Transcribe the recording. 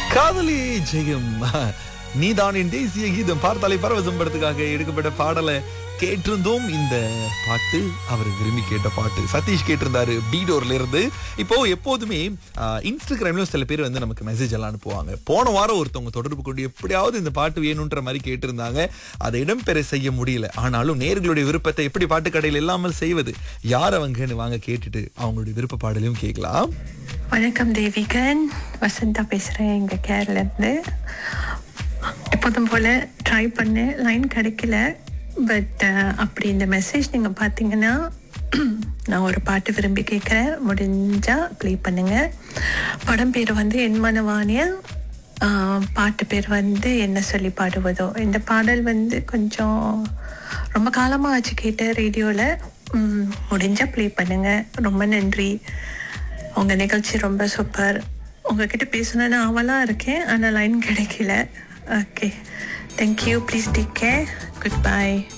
காதலி ஜெயம் நீதானின் தேசிய கீதம் பார்த்தாலே பரவசம் படத்துக்காக எடுக்கப்பட்ட பாடலை கேட்டிருந்தோம் இந்த பாட்டு அவர் விரும்பி கேட்ட பாட்டு சதீஷ் கேட்டிருந்தாரு பீடோர்ல இருந்து இப்போ எப்போதுமே ஆஹ், இன்ஸ்டாகிராம்ல சில பேர் வந்து நமக்கு மெசேஜ் எல்லாம் அனுப்புவாங்க போன வாரம் ஒருத்தவங்க தொடர்பு கொண்டு எப்படியாவது இந்த பாட்டு வேணுன்ற மாதிரி கேட்டிருந்தாங்க அதை இடம்பெற செய்ய முடியல ஆனாலும் நேர்களுடைய விருப்பத்தை எப்படி பாட்டு கடையில் இல்லாமல் செய்வது யார் அவங்கன்னு வாங்க கேட்டுட்டு அவங்களுடைய விருப்ப பாடலையும் கேட்கலாம் வணக்கம் தேவிகன் வசந்தா பேசுகிறேன் எங்கள் கேரளேருந்து எப்போதும் போல் ட்ரை பண்ணேன் லைன் கிடைக்கல பட் அப்படி இந்த மெசேஜ் நீங்கள் பார்த்தீங்கன்னா நான் ஒரு பாட்டு விரும்பி கேட்குறேன் முடிஞ்சால் ப்ளே பண்ணுங்கள் படம் பேர் வந்து என் மனவாணிய பாட்டு பேர் வந்து என்ன சொல்லி பாடுவதோ இந்த பாடல் வந்து கொஞ்சம் ரொம்ப காலமாக ஆச்சு கேட்டேன் ரேடியோவில் முடிஞ்சால் ப்ளே பண்ணுங்கள் ரொம்ப நன்றி உங்க நிகழ்ச்சி ரொம்ப சூப்பர் உங்ககிட்ட பேசணும்னு ஆவலாக இருக்கேன் ஆனால் லைன் கிடைக்கல okay thank you please take care good by